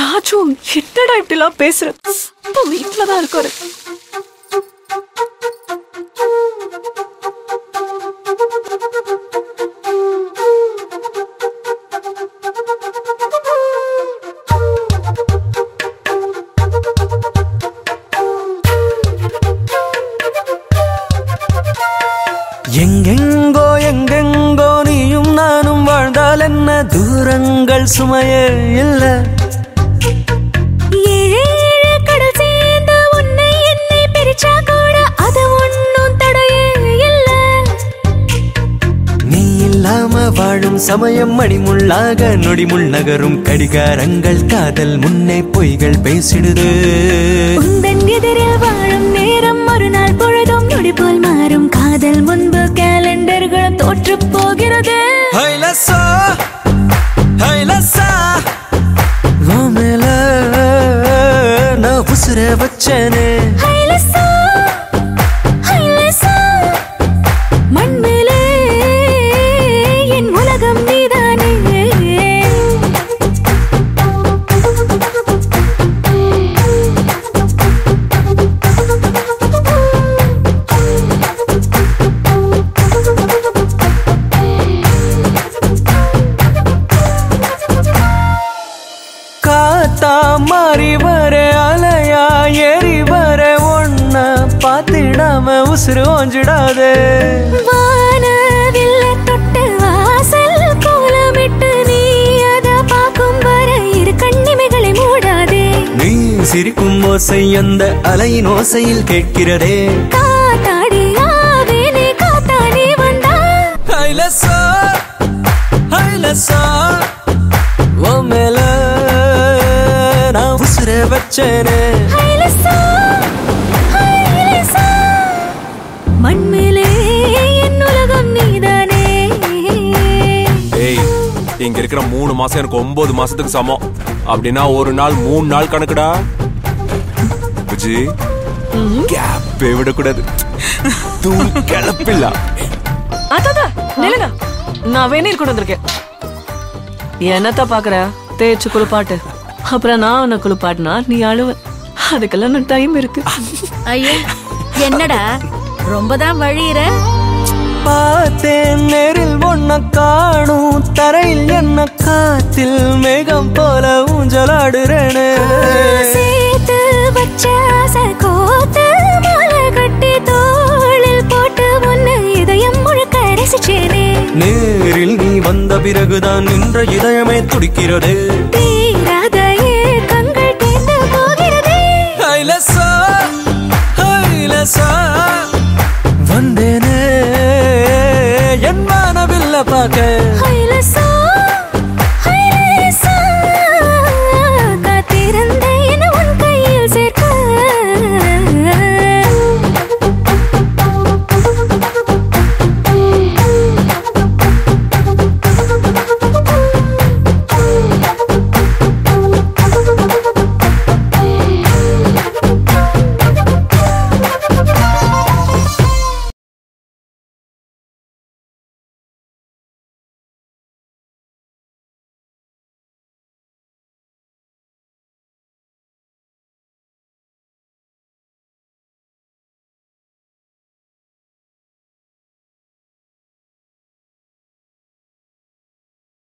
ராஜு என்னடா இப்படிலாம் பேசுற இப்போ வீட்டுலதான் இருக்காரு எங்கெங்கோ எங்கெங்கோ நீயும் நானும் வாழ்ந்தால் என்ன தூரங்கள் சுமையே இல்ல ஏழு கடல் சேர்ந்து உன்னை என்னை பிரிச்சா கூட அது ஒன்னும் தடையே இல்ல நீ இல்லாம வாழும் சமயம் மணிமுள்ளாக நொடிமுள் நகரும் கடிகாரங்கள் காதல் முன்னே பொய்கள் பேசிடுது உந்தன் எதிரில் வாழும் நேரம் ஒரு நாள் பொழுதும் நொடி போல் மாறும் காதல் முன்பு கேலண்டர்களும் தோற்று போகிறது ஹைலசா ஹைலசா உன் மேல நான் உசுர வச்சனே ஹைலசா, ஹைலசா, மண்மேலே என் உலகம் நீதானே காத்தா மாறி வர அலையா ஏறி வர ஒன்ன பாத்திடாம உசுறு ஓஞ்சிடாதே வானவில்லை தொட்டு வாசல் கோலமிட்டு நீ அத பார்க்கும் வரை இரு கண்ணிமைகளை மூடாதே நீ சிரிக்கும் ஓசை அந்த அலையின் ஓசையில் கேட்கிறதே காத்தாடி ஆவேனே காத்தாடி வந்தா ஹைலசா ஹைலசா உன் மேல நான் உசுர வச்சனே ஹைலசா, ஹைலசா, மண்மேலே என் உலகம் நீதானே ஏய் இங்க இருக்கிற மூணு மாசம் எனக்கு ஒன்பது மாசத்துக்கு சமம் அப்படின்னா ஒரு நாள் மூணு நாள் கணக்குடா புஜி கேப்பே விடக்கூடாது தூள் கிளப்பில்ல அதாதா நில்லுங்க நான் வெந்நீர் கொண்டு வந்திருக்கேன் என்னத்த பாக்குற தேய்ச்சு குளிப்பாட்டு அப்புறம் நான் உன்னை குளிப்பாட்டினா நீ அழுவ அதுக்கெல்லாம் நான் டைம் இருக்கு ஐயே என்னடா ரொம்ப தான் வழியிற பார்த்தேன் நேரில் ஒன்ன காணும் தரையில் என்ன காத்தில் மேகம் போல ஊஞ்சலாடுறேனே சேர்த்து வச்ச ஆசை கோத்து மாலை கட்டி தோளில் போட்டு உன்னை இதயம் முழுக்க ரசிச்சேனே நேரில் நீ வந்த பிறகுதான் நின்ற இதயமே துடிக்கிறது தீ